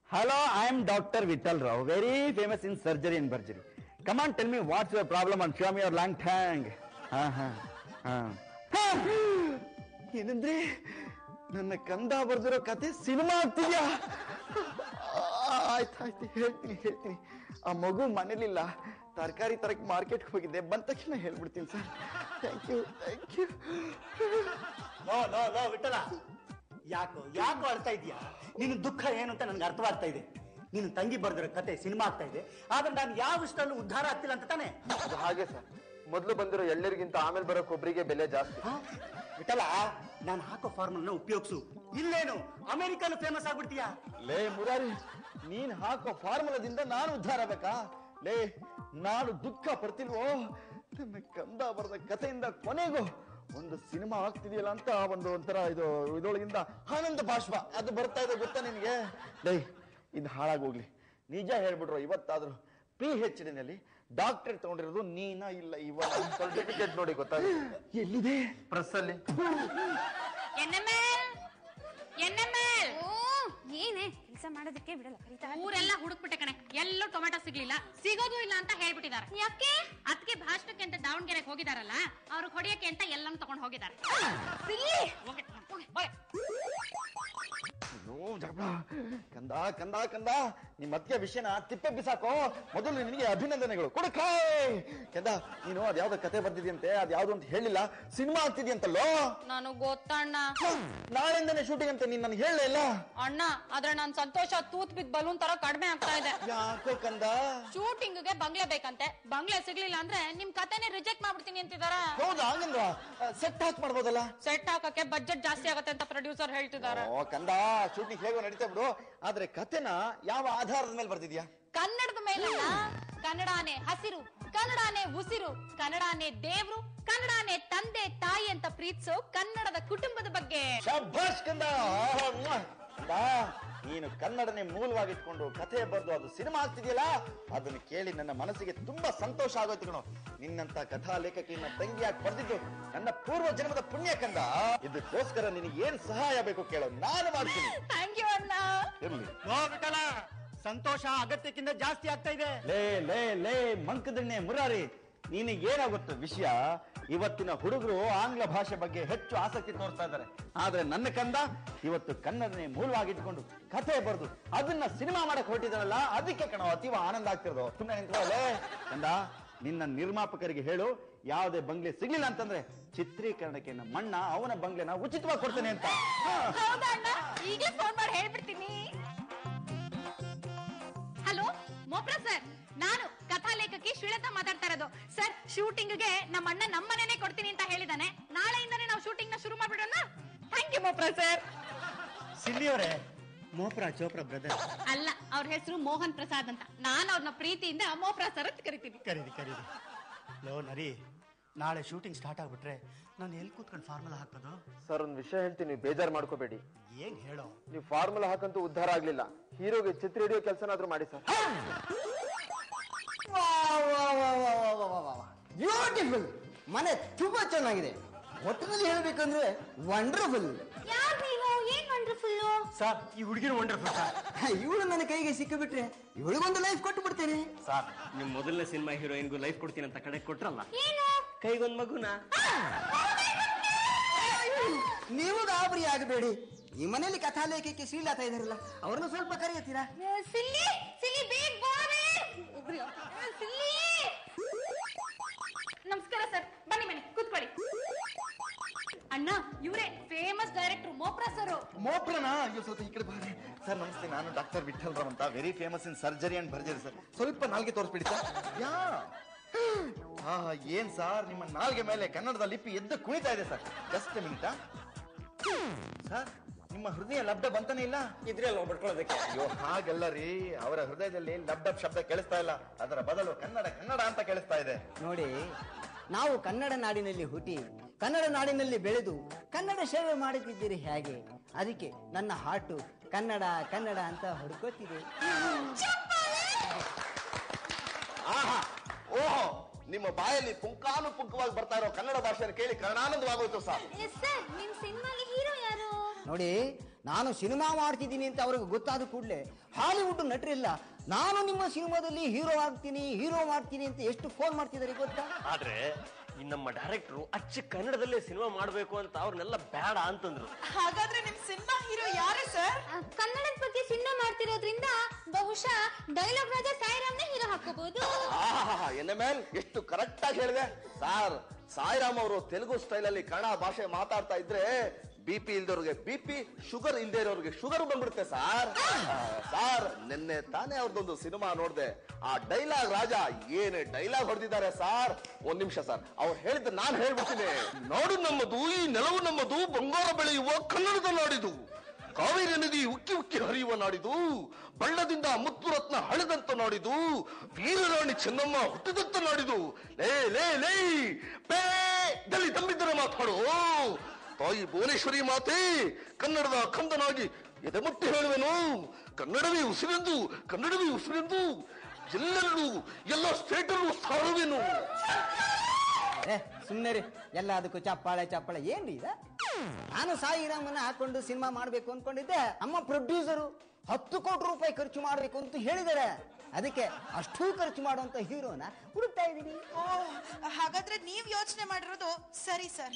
Hello, I am Dr. Vittal Rao, very famous in surgery and surgery. Come on, tell me what's your problem and show me your long tongue. ಹಾ ಹಾ ಹಾ ಏನಂದ್ರೆ ನನ್ನ ಕಂದ ಬರ್ದಿರೋ ಕತೆ cinema ಆಗ್ತಿದ್ಯಾ ಆಯ್ತಾಯ್ತು ಹೇಳ್ತೀನಿ ಹೇಳ್ತೀನಿ ಆ ಮಗು ಮನೇಲಿಲ್ಲ ತರಕಾರಿ ತರಕ್ ಮಾರ್ಕೆಟ್ ಹೋಗಿದ್ದೆ ಬಂದ ತಕ್ಷಣ ಹೇಳ್ಬಿಡ್ತೀನಿ sir thank you thank you ಲೋ ಲೋ ಲೋ ವಿಠಲ ಯಾಕೋ ಯಾಕೋ ಅಳ್ತಾ ಇದೀಯಾ ನಿನ್ನ ದುಃಖ ಏನು ಅಂತ ನನ್ಗೆ ಅರ್ಥವಾಗ್ತಾ ಇದೆ ನೀನು ತಂಗಿ ಬರ್ದಿರೋ ಕತೆ ಸಿನಿಮಾ ಆಗ್ತಾ ಇದೆ ಆದ್ರೆ ನಾನು ಯಾವ ಇಷ್ಟಲ್ಲೂ ಉದ್ಧಾರ ಆಗ್ತಿಲ್ಲ ಅಂತ ತಾನೆ ಅದು ಹಾಗೆ ಸರ್ ಮೊದಲು ಬಂದಿರೋ ಎಳ್ಳರಿಗಿಂತ ಆಮೇಲೆ ಬರೋ ಕೊಬ್ಬರಿಗೆ ಬೆಲೆ ಜಾಸ್ತಿ ವಿಠಲ ನಾನು ಹಾಕೋ ಫಾರ್ಮನ್ನ ಉಪಯೋಗಿಸು ಇಲ್ಲೇನು ಅಮೆರಿಕನ್ ಫೇಮಸ್ ಆಗ್ಬಿಡ್ತೀಯಾ ಲೇ ಮುರಾರಿ ನೀನ್ ಹಾಕೋ ಫಾರ್ಮುಲಾದಿಂದ ನಾನು ಉದ್ಧಾರ ಬೇಕಾ ಲೇ ನಾನು ದುಃಖ ಪಡ್ತಿಲ್ವೋ ನನ್ನ ಕಂದ ಬರೆದ ಕಥೆಯಿಂದ ಕೊನೆಗೂ ಒಂದು ಸಿನಿಮಾ ಆಗ್ತಿದೆಯಲ್ಲ ಅಂತ ಒಂದು ಒಂಥರ ಇದು ಇದರೊಳಗಿಂದ ಆನಂದ ಬಾಷ್ಪ ಅದು ಬರ್ತಾ ಇದೆ ಗೊತ್ತಾ ನಿನಗೆ ಲೇ ಇದು ಹಾಳಾಗೋಗ್ಲಿ ನಿಜ ಹೇಳ್ಬಿಟ್ರು ಇವತ್ತಾದ್ರು ಪಿ ಹೆಚ್ ಡಿನಲ್ಲಿ ಡಾಕ್ಟರೇಟ್ ತಗೊಂಡಿರೋದು ನೀನ ಇಲ್ಲ ಇವ ಸರ್ಟಿಫಿಕೇಟ್ ನೋಡಿ ಗೊತ್ತಾಗುತ್ತೆ ಎಲ್ಲಿದೆ ಪ್ರೆಸ್ ಅಲ್ಲಿ ಎನ್ಎಂಎಲ್ ಎನ್ಎಂಎಲ್ ಓ ಏನೇ ಕೆಲಸ ಮಾಡೋದಕ್ಕೆ ಬಿಡಲ್ಲ ಕರೀತಾ ಊರೆಲ್ಲ ಹುಡುಕ್ಬಿಟ್ಟೆ ಕಣೆ ಎಲ್ಲೂ ಟೊಮೆಟೊ ಸಿಗ್ಲಿಲ್ಲ ಸಿಗೋದು ಇಲ್ಲ ಅಂತ ಹೇಳ್ಬಿಟ್ಟಿದ್ದಾರೆ ಯಾಕೆ ಅದಕ್ಕೆ ಭಾಷಣಕ್ಕೆ ಅಂತ ದಾವಣಗೆರೆಗೆ ಹೋಗಿದಾರಲ್ಲ ಅವ್ರಿಗೆ ಹೊಡಿಯಕ್ಕೆ ಅಂತ ಎಲ್ಲಾನು ತಗೊಂಡ್ ಹೋಗಿದ್ದಾರೆ ಸಿಲ್ಲಿ ಹೋಗಿ, ಹೋಗಿ, ಹೋಗಿ. ಅಯ್ಯೋ, ಜಗಳ. ಕಂದ ಕಂದ ಕಂದ ನಿಮ್ಮ ಅತ್ತಿಗೆ ವಿಷಯನ ತಿಪ್ಪೆ ಬಿಸಾಕೋ ಮೊದಲು ನಿನಗೆ ಅಭಿನಂದನೆಗಳು ಕೊಡಕಾಯ್ ಕಂದ ನೀನು ಅದ್ಯಾವ್ದೋ ಕತೆ ಬರ್ತಿದ್ಯಂತೆ ಅದ್ಯಾವ್ದು ಅಂತ ಹೇಳಿಲ್ಲ ಸಿನಿಮಾ ಆಗ್ತಿದ್ಯಂತಲ್ಲೋ ನಾನು ಗೊತ್ತಣ್ಣ ನಾಳೆಯಿಂದನೇ ಶೂಟಿಂಗ್ ಅಂತ ನೀನ್ ನನ್ಗೆ ಹೇಳಲೇ ಇಲ್ಲ ಅಣ್ಣ ಆದ್ರೆ ನಾನ್ ಸಂತೋಷ ತೂತ್ ಬಿದ್ದ ಬಲೂನ್ ತರ ಕಡಿಮೆ ಆಗ್ತಾ ಇದೆ ಯಾಕೋ ಕಂದ ಶೂಟಿಂಗ್ ಗೆ ಬಂಗ್ಲೆ ಬೇಕಂತೆ ಬಂಗ್ಲೆ ಸಿಗ್ಲಿಲ್ಲ ಅಂದ್ರೆ ನಿಮ್ ಕತೆನೆ ರಿಜೆಕ್ಟ್ ಮಾಡ್ಬಿಡ್ತೀನಿ ಅಂತಿದಾರ ಹೌದಾ ಹಂಗಂದ್ರ ಸೆಟ್ ಹಾಕ್ ಮಾಡ್ಬೋದಲ್ಲ ಸೆಟ್ ಹಾಕಕ್ಕೆ ಬಜೆಟ್ ಜಾಸ್ತಿ ಆಗತ್ತೆ ಅಂತ ಪ್ರೊಡ್ಯೂಸರ್ ಹೇಳ್ತಿದ್ದಾರೆ ಓ ಕಂದ ಶೂಟಿಂಗ್ ಹೇಗೋ ನಡೀತಾ ಬಿಡು ಆದ್ರೆ ಕತೆನ ಯಾವ ಆಧಾರದ ಮೇಲೆ ಬರ್ತಿದ್ಯಾ ಕನ್ನಡದ ಮೇಲಲ್ಲ ಕನ್ನಡಾನೇ ಹಸಿರು ಕನ್ನಡಾನೇ ಉಸಿರು ಕನ್ನಡಾನೇ ದೇವ್ರು ಕನ್ನಡಾನೇ ತಂದೆ ತಾಯಿ ಅಂತ ಪ್ರೀತಿಸೋ ಕನ್ನಡದ ಕುಟುಂಬದ ಬಗ್ಗೆ ಶಭಾಷ್ ಕಂದ ಆಹಾ, ಮ್ವಾ. ಕಂದ ನೀನು ಕನ್ನಡನೇ ಮೂಲವಾಗಿಟ್ಕೊಂಡು ಕಥೆ ಬರೆದು ಅದು ಸಿನಿಮಾ ಆಗ್ತಿದೆಯಲ್ಲ ಅದನ್ನು ಕೇಳಿ ನನ್ನ ಮನಸ್ಸಿಗೆ ತುಂಬಾ ಸಂತೋಷ ಆಗೋಯ್ತು ಕಣೋ ನಿನ್ನಂತ ಕಥಾ ಲೇಖಕಿಯನ್ನ ತಂಗಿಯಾಗಿ ಬರ್ದಿದ್ದು ನನ್ನ ಪೂರ್ವ ಜನ್ಮದ ಪುಣ್ಯ ಕಂದ ಇದಕ್ಕೋಸ್ಕರ ನಿನಗೆ ಏನ್ ಸಹಾಯ ಬೇಕು ಕೇಳೋ ನಾನು ಮಾಡ್ತೀನಿ ಥ್ಯಾಂಕ್ ಯು ಅಣ್ಣ ಇರ್ಲಿ ಲೋ ವಿಠಲ ಸಂತೋಷ ಅಗತ್ಯಕ್ಕಿಂತ ಜಾಸ್ತಿ ಆಗ್ತಾ ಇದೆ ಲೇ ಲೇ ಲೇ ಮಂಕದಣ್ಣೆ ಮುರಾರಿ ನಿನಗೆ ಏನಾಗುತ್ತೆ ವಿಷಯ ಇವತ್ತಿನ ಹುಡುಗರು ಆಂಗ್ಲ ಭಾಷೆ ಬಗ್ಗೆ ಹೆಚ್ಚು ಆಸಕ್ತಿ ತೋರಿಸ್ತಾ ಇದ್ದಾರೆ ಆದ್ರೆ ನನ್ನ ಕಂದ ಇವತ್ತು ಕನ್ನಡನೇ ಮೂಲವಾಗಿಟ್ಕೊಂಡು ಕಥೆ ಬರೆದು ಅದನ್ನ ಸಿನಿಮಾ ಮಾಡಕ್ ಹೊರಟಿದಾರಲ್ಲ ಅದಕ್ಕೆ ಕಣ ಅತೀವ ಆನಂದ ಆಗ್ತಿರೋದು ಸುಮ್ಮನೆ ನಿಂತ್ಕೊಳ್ಳೆ ಕಂದ ನಿನ್ನ ನಿರ್ಮಾಪಕರಿಗೆ ಹೇಳು ಯಾವುದೇ ಬಂಗ್ಲೆ ಸಿಗ್ಲಿಲ್ಲ ಅಂತಂದ್ರೆ ಚಿತ್ರೀಕರಣಕ್ಕೆ ನಮ್ಮ ಅಣ್ಣ ಅವನ ಬಂಗ್ಲೆನ ಉಚಿತವಾಗಿ ಕೊಡ್ತೇನೆ ಅಂತ ಹಾ. ಹೌದಾ ಅಣ್ಣ ಈಗಲೇ ಫೋನ್ ಮಾಡಿ ಹೇಳ್ಬಿಡ್ತೀನಿ ಹಲೋ ಮೋಪ್ರಾ ಸರ್ ನಾನು ಕಥಾ ಲೇಖಕಿ ಶ್ರೀಲತಾ ಮಾತಾಡ್ತಾ ಇರೋದು ಸರ್ ಶೂಟಿಂಗ್ ಗೆ ನಮ್ಮ ಅಣ್ಣ ನಮ್ಮನೇನೆ ಕೊಡ್ತೀನಿ ಅಂತ ಹೇಳಿದಾನೆ ನಾಳೆಯಿಂದಾನೇ ನಾವು ಶೂಟಿಂಗ್ ನ ಶುರು ಮಾಡ್ಬಿಡೋಣ thank you Mopra sir silly ಅವರೇ ಮೋಪ್ರಾ ಚೋಪ್ರಾ ಬ್ರದರ್ ಅಲ್ಲ ಅವ್ರ ಹೆಸರು ಮೋಹನ್ ಪ್ರಸಾದ್ ಅಂತ ನಾನು ಅವ್ರನ್ನ ಪ್ರೀತಿಯಿಂದ ಮೋಪ್ರಾ ಸರ್ ಅಂತ ಕರಿತೀನಿ ಕರೀರಿ ಕರೀರಿ ಲೋ ನರಿ ನಾಳೆ ಶೂಟಿಂಗ್ ಸ್ಟಾರ್ಟ್ ಆಗ್ಬಿಟ್ರೆ ನಾನು ಎಲ್ಲಿ ಕೂತ್ಕೊಂಡು ಫಾರ್ಮುಲಾ ಹಾಕೋದು ಸರ್ ಒಂದ್ ವಿಷಯ ಹೇಳ್ತೀನಿ ಬೇಜಾರ್ ಮಾಡ್ಕೋಬೇಡಿ ಏನ್ ಹೇಳೋ ನೀವು ಫಾರ್ಮುಲಾ ಹಾಕಂತೂ ಉದ್ಧಾರ ಆಗ್ಲಿಲ್ಲ ಹೀರೋಗೆ ಚಿತ್ರ ಹಿಡಿಯೋ ಕೆಲಸನಾದ್ರೂ ಮಾಡಿ ಸರ್ ಬ್ಯೂಟಿಫುಲ್ ಮನೆ ತುಂಬಾ ಚೆನ್ನಾಗಿದೆ ಒಟ್ಟಿನಲ್ಲಿ ಹೇಳ್ಬೇಕಂದ್ರೆ ವಂಡರ್ಫುಲ್ ಯಾರ್ ನೀವು ಏನ್ ವಂಡರ್ಫುಲ್ ಸರ್ ಈ ಹುಡುಗಿರು ವಂಡರ್ಫುಲ್ ಸರ್ ಇವಳು ನನ್ನ ಕೈಗೆ ಸಿಕ್ಕಿಬಿಟ್ರೆ ಇವಳಿಗೊಂದು ಲೈಫ್ ಕೊಟ್ಟು ಬಿಡ್ತೇನೆ ಸರ್ ನಿಮ್ ಮೊದಲನೇ ಸಿನಿಮಾ ಹೀರೋಯಿನ್ಗೂ ಲೈಫ್ ಕೊಡ್ತೀನಿ ಅಂತ ಕಡೆ ಕೊಟ್ರಲ್ಲ ಏನು ಕೈಗೊಂದ್ ಮಗುನ ನೀವು ಗಾಬರಿ ಆಗಬೇಡಿ ಈ ಮನೆಯಲ್ಲಿ ಕಥಾಲೇಖಕ್ಕೆ ಶ್ರೀಲಾತ ಇದಾರಲ್ಲ ಅವ್ರನ್ನ ಸ್ವಲ್ಪ ಕರೆಯತ್ತೀರಾ ಸಿಲ್ಲಿ ಸಿಲ್ಲಿ ಬೇಗ ಬಾರೆ ಸಿಲ್ಲಿ ನಮಸ್ಕಾರ ಸರ್ ಬನ್ನಿ ಬನ್ನಿ ಕೂತ್ಕೊಳ್ಳಿ ಅಣ್ಣ ಇವರೇ ಫೇಮಸ್ ಡೈರೆಕ್ಟರ್ ಮೋಪ್ರಾ ಸರ್ ಮೋಪ್ರನ ಅಯ್ಯೋ ಸ್ವಲ್ಪ ಈ ಕಡೆ ಬಾರಿ ಸರ್ ನಮಸ್ತೆ ನಾನು ಡಾಕ್ಟರ್ ವಿಠಲ್ ರಾವ್ ಅಂತ very famous in surgery and ಭರ್ಜರಿ ಸರ್ ಸ್ವಲ್ಪ ನಾಲ್ಗೆ ತೋರಿಸ್ಬಿಡಿ ಸರ್ ಯಾ ಹಾ ಏನ್ ಸರ್ ನಿಮ್ಮ ನಾಲ್ಗೆ ಮೇಲೆ ಕನ್ನಡದ ಲಿಪಿ ಎದ್ದು ಕುಣಿತಾ ಇದೆ ಸರ್ ಜಸ್ಟ್ ಮಿನಿಟ ಸರ್ ನಿಮ್ಮ ಹೃದಯ ಲಬ್ಧ ಬಂತಾನೆ ಇಲ್ಲ ಇದ್ರಲ್ಲ ಬಡ್ಕೊಳ್ಳೋದಕ್ಕೆ ಅಯ್ಯೋ ಹಾಗಲ್ಲ ರೀ ಅವರ ಹೃದಯದಲ್ಲಿ ಲಬ್ ಡಬ್ ಶಬ್ದ ಕೇಳಿಸ್ತಾ ಇಲ್ಲ ಅದರ ಬದಲು ಕನ್ನಡ ಕನ್ನಡ ಅಂತ ಕೇಳಿಸ್ತಾ ಇದೆ ನೋಡಿ ನಾವು ಕನ್ನಡ ನಾಡಿನಲ್ಲಿ ಹುಟ್ಟಿ ಕನ್ನಡ ನಾಡಿನಲ್ಲಿ ಬೆಳೆದು ಕನ್ನಡ ಸೇವೆ ಮಾಡುತ್ತಿದ್ದೀರಿ ಹೇಗೆ ಅದಕ್ಕೆ ನನ್ನ ಹಾಟು ಕನ್ನಡ ಕನ್ನಡ ಅಂತ ಹುಡುಕೋತಿದೆ ಆಹಾ ಓಹೋ ನಿಮ್ಮ ಬಾಯಲ್ಲಿ ಪುಂಕಾನು ಪುಂಕವಾಗಿ ಬರ್ತಾ ಇರೋ ಕನ್ನಡ ಭಾಷೆಯನ್ನು ಕೇಳಿ ಕರ್ಣಾನಂದವಾಗೋಯ್ತು ಸರ್ ಸರ್ ನಿಮ್ ಸಿನಿಮಾಲಿ ಹೀರೋ ಯಾರು ನೋಡಿ ನಾನು ಸಿನಿಮಾ ಮಾಡ್ತಿದ್ದೀನಿ ಅಂತ ಅವ್ರಿಗೆ ಗೊತ್ತಾದ ಕೂಡಲೇ ಹಾಲಿವುಡ್ ನಟರಿಲ್ಲ ನಾನು ನಿಮ್ಮ ಸಿನಿಮಾದಲ್ಲಿ ಹೀರೋ ಆಗ್ತೀನಿ ಹೀರೋ ಮಾಡ್ತೀನಿ ಅಂತ ಎಷ್ಟು ಫೋನ್ ಮಾಡ್ತಿದ್ದಾರೆ ಗೊತ್ತಾ ಆದ್ರೆ ಈ ನಮ್ಮ ಡೈರೆಕ್ಟ್ರು ಅಚ್ಚ ಕನ್ನಡದಲ್ಲೇ ಸಿನಿಮಾ ಮಾಡ್ಬೇಕು ಅಂತ ಅವ್ರನ್ನೆಲ್ಲ ಬೇಡ ಅಂತಂದ್ರು ಹಾಗಾದ್ರೆ ನಿಮ್ ಸಿನಿಮಾ ಹೀರೋ ಯಾರು ಸರ್ ಆ, ಕನ್ನಡದ ಬಗ್ಗೆ ಸಿನಿಮಾ ಮಾಡ್ತಿರೋದ್ರಿಂದ ಬಹುಶಃ ಡೈಲಾಗ್ ರಾಜ ಸಾಯಿರಾಮ್ನೇ ಹೀರೋ ಹಾಕೋಬಹುದು ಎನ್ ಎಮ್ ಎಲ್ ಎಷ್ಟು ಕರೆಕ್ಟ್ ಆಗಿ ಹೇಳಿದೆ ಸಾರ್ ಸಾಯಿರಾಮ್ ಅವರು ತೆಲುಗು ಸ್ಟೈಲ್ ಅಲ್ಲಿ ಕನ್ನಡ ಭಾಷೆ ಮಾತಾಡ್ತಾ ಇದ್ರೆ ಬಿ ಪಿ ಇಲ್ದವ್ರಿಗೆ ಬಿ ಪಿ ಶುಗರ್ ಇಲ್ದೇ ಇರೋರಿಗೆ ಶುಗರ್ ಬಂದ್ಬಿಡುತ್ತೆ ಸಾರ್ ಸಾರ್ ನಿನ್ನೆ ತಾನೇ ಅವ್ರದ್ದೊಂದು ಸಿನಿಮಾ ನೋಡ್ದೆ ಆ ಡೈಲಾಗ್ ರಾಜ ಏನೇ ಡೈಲಾಗ್ ಹೊಡೆದಿದ್ದಾರೆ ಸಾರ್ ಒಂದ್ ನಿಮಿಷ ಸರ್ ಅವ್ರು ಹೇಳಿದ್ದು ನಾನ್ ಹೇಳ್ಬಿಡ್ತೀನಿ ನಾಡು ನಮ್ಮದು ಈ ನೆಲವು ನಮ್ಮದು ಬಂಗಾರ ಬೆಳೆಯುವ ಕನ್ನಡದ ನಾಡಿದು ಕಾವೇರಿ ನದಿ ಉಕ್ಕಿ ಉಕ್ಕಿ ಹರಿಯುವ ನಾಡಿದು ಬಳ್ಳದಿಂದ ಮುತ್ತು ರತ್ನ ಹಳೆದಂತ ನಾಡಿದು ವೀರರಾಣಿ ಚೆನ್ನಮ್ಮ ಹುಟ್ಟಿದಂತ ನಾಡಿದು ಲೇ ಲೇ ಲೇ ಪೇ ದಲ್ಲಿ ತಮ್ಮಿದ್ದರೆ ಮಾತಾಡು ತಾಯಿ ಭುವನೇಶ್ವರಿ ಮಾತೆ ಕನ್ನಡದ ಕಂದನಾಗಿ ಎದೆ ಮುಟ್ಟಿ ಹೇಳುವೆನು ಕನ್ನಡವೇ ಉಸಿರೆಂದು ಕನ್ನಡವೇ ಉಸಿರೆಂದು ಎಲ್ಲೆಲ್ಲೂ ಎಲ್ಲ ಸ್ಟೇಟಲ್ಲೂ ಸಾರುವೆನು ಏ ಸುಮ್ಮನೆ ರೀ ಎಲ್ಲ ಅದಕ್ಕೂ ಚಪ್ಪಾಳೆ ಚಪ್ಪಾಳೆ ಏನ್ರಿ ಇದ ನಾನು ಸಾಯಿರಾಮನ್ನ ಹಾಕೊಂಡು ಸಿನಿಮಾ ಮಾಡ್ಬೇಕು ಅನ್ಕೊಂಡಿದ್ದೆ ಅಮ್ಮ ಪ್ರೊಡ್ಯೂಸರು ಹತ್ತು ಕೋಟಿ ರೂಪಾಯಿ ಖರ್ಚು ಮಾಡ್ಬೇಕು ಅಂತ ಹೇಳಿದ್ದಾರೆ ಅದಕ್ಕೆ ಅಷ್ಟೂ ಖರ್ಚು ಮಾಡುವಂತ ಹೀರೋನ ಹುಡುಕ್ತಾ ಇದ್ದೀನಿ ಓ ಹಾಗಾದ್ರೆ ನೀವ್ ಯೋಚನೆ ಮಾಡಿರೋದು ಸರಿ ಸರ್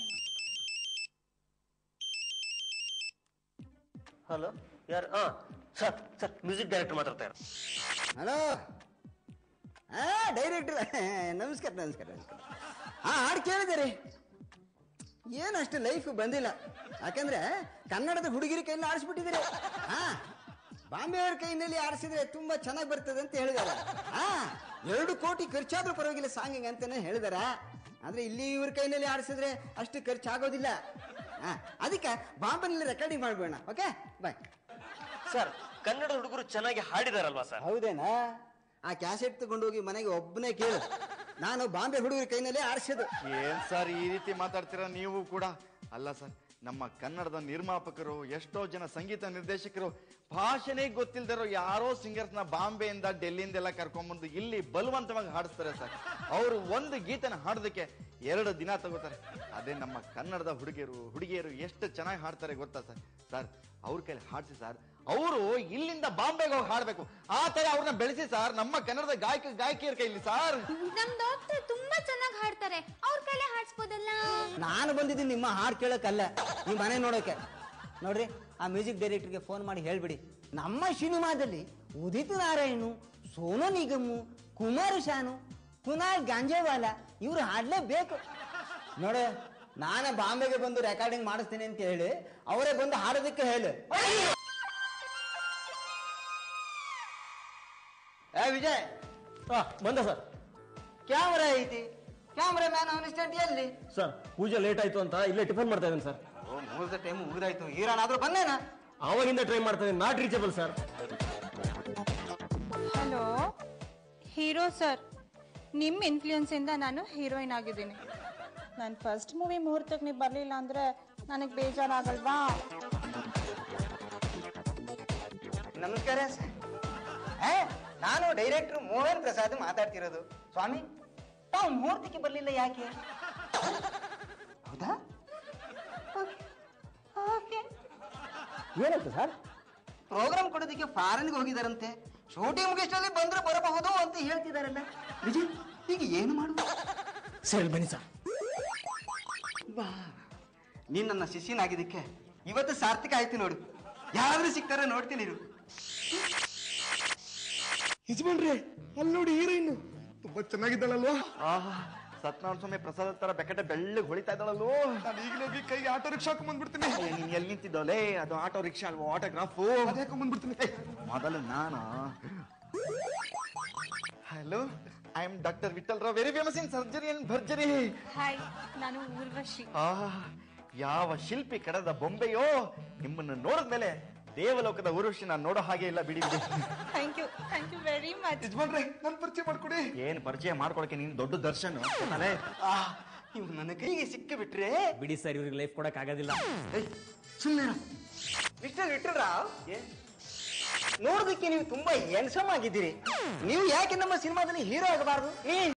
ಹಲೋ ಯಾರು ಹಾ ಸರ್ ಸರ್ ಮ್ಯೂಸಿಕ್ ಡೈರೆಕ್ಟರ್ ಮಾತಾಡ್ತಾರೆ ಹಲೋ ಹಾ ಡೈರೆಕ್ಟರ್ ನಮಸ್ಕಾರ ನಮಸ್ಕಾರ ನಮಸ್ಕಾರ ಹಾ ಹಾಡು ಕೇಳಿದೆ ಏನಷ್ಟು ಲೈಫ್ ಬಂದಿಲ್ಲ ಯಾಕಂದ್ರೆ ಕನ್ನಡದ ಹುಡುಗಿರಿ ಕೈಯಲ್ಲಿ ಆಡಿಸ್ಬಿಟ್ಟಿದ್ದೀರಿ ಹಾ ಬಾಂಬೆ ಅವ್ರ ಕೈನಲ್ಲಿ ಆಡಿಸಿದ್ರೆ ತುಂಬಾ ಚೆನ್ನಾಗಿ ಬರ್ತದೆ ಅಂತ ಹೇಳಿದಾರೆ ಹಾ ಎರಡು ಕೋಟಿ ಖರ್ಚಾದ್ರೂ ಪರವಾಗಿಲ್ಲ ಸಾಂಗಿಂಗ್ ಅಂತಾನೆ ಹೇಳಿದಾರ ಆದ್ರೆ ಇಲ್ಲಿ ಇವ್ರ ಕೈನಲ್ಲಿ ಆಡಿಸಿದ್ರೆ ಅಷ್ಟು ಖರ್ಚು ಆಗೋದಿಲ್ಲ ಹಾ ಅದಕ್ಕೆ ಬಾಂಬೆನಲ್ಲಿ ರೆಕಾರ್ಡಿಂಗ್ ಮಾಡ್ಬೇಡ ಓಕೆ ಬಾಯ್ ಸರ್ ಕನ್ನಡ ಹುಡುಗರು ಚೆನ್ನಾಗಿ ಹಾಡಿದಾರಲ್ವಾ ಸರ್ ಹೌದೇನಾ ಆ ಕ್ಯಾಸೆಟ್ ತಗೊಂಡೋಗಿ ಮನೆಗೆ ಒಬ್ಬನೇ ಕೇಳು ನಾನು ಬಾಂಬೆ ಹುಡುಗರ ಕೈನಲ್ಲೇ ಆರಿಸೋದು ಏನ್ ಸರ್ ಈ ರೀತಿ ಮಾತಾಡ್ತೀರಾ ನೀವು ಕೂಡ ಅಲ್ಲ ಸರ್ ನಮ್ಮ ಕನ್ನಡದ ನಿರ್ಮಾಪಕರು ಎಷ್ಟೋ ಜನ ಸಂಗೀತ ನಿರ್ದೇಶಕರು ಭಾಷೆನೇ ಗೊತ್ತಿಲ್ದಿರೋ ಯಾರೋ ಸಿಂಗರ್ಸ್ನ ಬಾಂಬೆಯಿಂದ ಡೆಲ್ಲಿಯಿಂದೆಲ್ಲ ಕರ್ಕೊಂಡ್ಬಂದು ಇಲ್ಲಿ ಬಲವಂತವಾಗಿ ಹಾಡಿಸ್ತಾರೆ ಸರ್ ಅವರು ಒಂದು ಗೀತನ ಹಾಡೋದಕ್ಕೆ ಎರಡು ದಿನ ತಗೋತಾರೆ ಅದೇ ನಮ್ಮ ಕನ್ನಡದ ಹುಡುಗಿಯರು ಹುಡುಗಿಯರು ಎಷ್ಟು ಚೆನ್ನಾಗಿ ಹಾಡ್ತಾರೆ ಗೊತ್ತಾ ಸರ್ ಸರ್ ಅವ್ರ ಕೈಲಿ ಹಾಡಿಸಿ ಸರ್ ಅವರು ಇಲ್ಲಿಂದ ಬಾಂಬೆಗೆ ಹೋಗಿ ಹಾಡ್ಬೇಕು ಆ ತರ ಅವ್ರನ್ನ ಬೆಳೆಸಿ ಸರ್ ನಮ್ಮ ಕನ್ನಡದ ಗಾಯಕ ಗಾಯಕಿಯರ ಕೈಲಿ ಸರ್ ನಮ್ ಡಾಕ್ಟರ್ ತುಂಬಾ ಚೆನ್ನಾಗಿ ಹಾಡ್ತಾರೆ ಅವ್ರ ಕೈಲೇ ಹಾಡ್ಸ್ಬೋದಲ್ಲ ನಾನು ಬಂದಿದ್ದೀನಿ ನಿಮ್ಮ ಹಾಡು ಕೇಳಕ್ಕಲ್ಲ ನಿಮ್ಮ ಮನೆ ನೋಡೋಕೆ ನೋಡ್ರಿ ಆ ಮ್ಯೂಸಿಕ್ ಡೈರೆಕ್ಟರ್ಗೆ ಫೋನ್ ಮಾಡಿ ಹೇಳ್ಬಿಡಿ ನಮ್ಮ ಸಿನಿಮಾದಲ್ಲಿ ಉದಿತ್ ನಾರಾಯಣು ಸೋನು ನಿಗಮು ಕುಮಾರ್ ಶಾನು ಕುನಾಲ್ ಗಾಂಜೇವಾಲ ಇವ್ರು ಹಾಡ್ಲೇಬೇಕು ನೋಡು ನಾನೇ ಬಾಂಬೆಗೆ ಬಂದು ರೆಕಾರ್ಡಿಂಗ್ ಮಾಡಿಸ್ತೀನಿ ಅಂತ ಹೇಳಿ ಅವರೇ ಬಂದು ಹಾಡೋದಕ್ಕೆ ಹೇಳು ಏ ವಿಜಯ್ ಬಂದ ಸರ್ ಕ್ಯಾಮ್ರಾ ಐತಿ ಕ್ಯಾಮ್ರಾ ಮ್ಯಾನ್ ಅನಿಸ್ಟೆಂಟ್ ಎಲ್ಲಿ ಸರ್ ಪೂಜೆ ಲೇಟ್ ಆಯ್ತು ಅಂತ ಇಲ್ಲೇ ಟಿಫನ್ ಮಾಡ್ತಾ ಇದ್ದೀನಿ ಸರ್ ಮುಗಿದ ಟೈಮ್ ಮುಗಿದಾಯ್ತು ಹೀರೋನಾದ್ರೂ ಬಂದೇನಾ ಆವಾಗಿಂದ ಟ್ರೈ ಮಾಡ್ತಾ ಇದ್ದೀನಿ not reachable sir hello hero sir ನಿಮ್ಮ ಇನ್ಫ್ಲೂಯೆನ್ಸ್ ಇಂದ ನಾನು ಹೀರೋಯಿನ್ ಆಗಿದ್ದೀನಿ ನನ್ನ ಫಸ್ಟ್ ಮೂವಿ ಮುಹೂರ್ತಕ್ಕೆ ನೀವು ಬರಲಿಲ್ಲ ಅಂದ್ರೆ ನನಗೆ ಬೇಜಾರಾಗಲ್ವಾ ನಮಸ್ಕಾರ ಸರ್ ಏ, ನಾನು ಡೈರೆಕ್ಟರ್ ಮೋಹನ್ ಪ್ರಸಾದ್ ಮಾತಾಡ್ತಿರೋದು ಸ್ವಾಮಿ ತಾವು ಮುಹೂರ್ತಕ್ಕೆ ಬರಲಿಲ್ಲ ಯಾಕೆ ಹೌದಾ ಏನಾಯ್ತು ಸರ್ ಪ್ರೋಗ್ರಾಮ್ ಕೊಡೋದಕ್ಕೆ ಫಾರಿನ್ಗೆ ಹೋಗಿದಾರಂತೆ ಶೂಟಿಂಗ್ ಮುಗಿಸ್ಟಲ್ಲಿ ಬಂದ್ರೆ ಬರಬಹುದು ಅಂತ ಹೇಳ್ತಿದಾರಲ್ಲ ವಿಜಯ್ ಈಗ ಏನು ಮಾಡುವ ಸರಿ ಬನ್ನಿ ಸರ್ ಬಾ ನೀನ್ ನನ್ನ ಶಿಷ್ಯನಾಗಿದ್ದಕ್ಕೆ ಇವತ್ತು ಸಾರ್ಥಕ ಆಯ್ತು ನೋಡು ಯಾರಾದ್ರೂ ಸಿಗ್ತಾರ ನೋಡ್ತೀನಿ ಇರು ಯಜಮಾನ್ರೆ ಅಲ್ಲಿ ನೋಡಿ ಹೀರೋಯಿನ್ ತುಂಬಾ ಚೆನ್ನಾಗಿದ್ದಾಳಲ್ವಾ ಆಹಾ ಸತ್ಯನಾರಾಯಣ ಸ್ವಾಮಿ ಪ್ರಸಾದ ತರ ಬೆಕಟೆ ಬೆಳ್ಳಗ್ ಹೊಳಿತಾ ಇದ್ದಾಳಲ್ಲೋ ನಾನು ಈಗಲೇ ಹೋಗಿ ಕೈಗೆ ಆಟೋ ರಿಕ್ಷಾ ಹಾಕೊಂಡ್ ಬಂದ್ಬಿಡ್ತೀನಿ ನೀನ್ ಎಲ್ಲಿ ನಿಂತಿದ್ದೋಲೆ ಅದು ಆಟೋ ರಿಕ್ಷಾ ಅಲ್ವಾ ಆಟೋಗ್ರಾಫು ಅದೇ ಹಾಕೊಂಡ್ ಬಂದ್ಬಿಡ್ತೀನಿ ಮೊದಲು ನಾನು hello I am doctor Vittal Rao very famous in surgery and ಭರ್ಜರಿ ಹಾಯ್ ನಾನು ಊರ್ವಶಿ ಆಹಾ ಯಾವ ಶಿಲ್ಪಿ ಕಡದ ಬೊಂಬೆಯೋ ನಿಮ್ಮನ್ನು ನೋಡಿದ್ಮೇಲೆ ದೇವಲೋಕದ ಉರುಷಿ ನಾನು ನೋಡೋ ಹಾಗೆ ಇಲ್ಲ ಬಿಡಿ ಬಿಡಿ thank you thank you very much ಯಜಮಾನ್ರೆ ನನ್ ಪರಿಚಯ ಮಾಡ್ಕೊಡಿ ಏನ್ ಪರಿಚಯ ಮಾಡ್ಕೊಳಕ್ಕೆ ನೀನು ದೊಡ್ಡ ದರ್ಶನ್ ಆ ಇವ್ ನನ್ನ ಕೈಗೆ ಸಿಕ್ಕಿ ಬಿಟ್ರೆ ಬಿಡಿ ಸರ್ ಇವ್ರಿಗೆ ಲೈಫ್ ಕೊಡಕ್ ಆಗೋದಿಲ್ಲ ಸುಮ್ಮನೆ ಮಿಸ್ಟರ್ ವಿಠಲ್ ರಾವ್ ನೋಡೋದಕ್ಕೆ ನೀವು ತುಂಬಾ ಎನ್ಸಮ್ ಆಗಿದ್ದೀರಿ ನೀವು ಯಾಕೆ ನಮ್ಮ ಸಿನಿಮಾದಲ್ಲಿ ಹೀರೋ ಆಗಬಾರ್ದು ನೀ